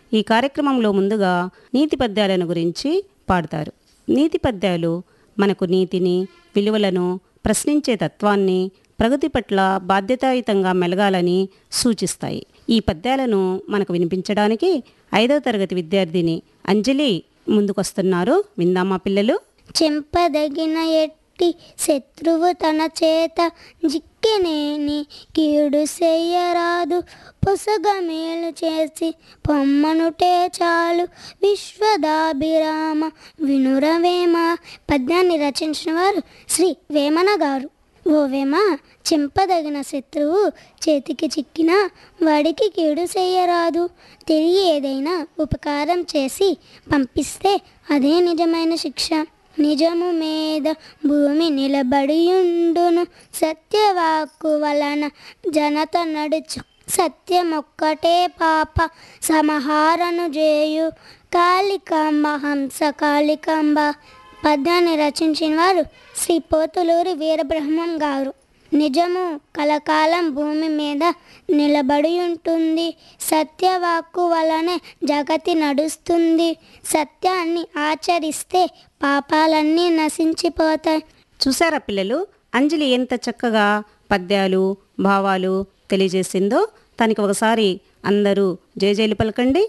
ఈ కార్యక్రమంలో ముందుగా నీతి పద్యాలను గురించి పాడతారు నీతి పద్యాలు మనకు నీతిని విలువలను ప్రశ్నించే తత్వాన్ని ప్రగతి పట్ల బాధ్యతాయుతంగా మెలగాలని సూచిస్తాయి ఈ పద్యాలను మనకు వినిపించడానికి ఐదవ తరగతి విద్యార్థిని అంజలి ముందుకొస్తున్నారు విందామా పిల్లలు చెంపదగిన ఎట్టి శత్రువు తన చేత జిక్కినేని కీడు చెయ్యరాదు పొసగ మేలు చేసి పొమ్మనుటే చాలు విశ్వదాభిరామ వినురవేమ పద్యాన్ని రచించిన వారు శ్రీ వేమన గారు ఓ వేమ చెంపదగిన శత్రువు చేతికి చిక్కినా వాడికి కీడు చేయరాదు తిరిగి ఏదైనా ఉపకారం చేసి పంపిస్తే అదే నిజమైన శిక్ష నిజము మీద భూమి నిలబడియుండును సత్యవాక్కు వలన జనత నడుచు సత్యమొక్కటే పాప సమహారను చేయు కాళికాంబ హంస కాళికాంబ పద్యాన్ని రచించిన వారు శ్రీ పోతులూరి వీరబ్రహ్మం గారు నిజము కలకాలం భూమి మీద నిలబడి ఉంటుంది సత్యవాక్కు వలనే జగతి నడుస్తుంది సత్యాన్ని ఆచరిస్తే పాపాలన్నీ నశించిపోతాయి చూసారా పిల్లలు అంజలి ఎంత చక్కగా పద్యాలు భావాలు తెలియజేసిందో తనకి ఒకసారి అందరూ జయజయలు పలకండి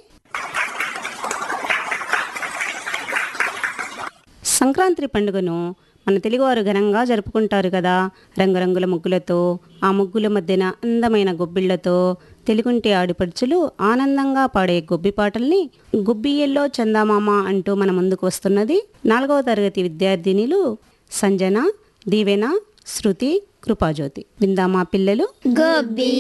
సంక్రాంతి పండుగను మన తెలుగువారు ఘనంగా జరుపుకుంటారు కదా రంగురంగుల ముగ్గులతో ఆ ముగ్గుల మధ్యన అందమైన గొబ్బిళ్లతో తెలుగుంటి ఆడిపడుచులు ఆనందంగా పాడే గొబ్బి పాటల్ని గుబ్బియ్యల్లో చందామామ అంటూ మన ముందుకు వస్తున్నది నాలుగవ తరగతి విద్యార్థినిలు సంజన దీవెన శృతి కృపాజ్యోతి విందామా పిల్లలు గోబి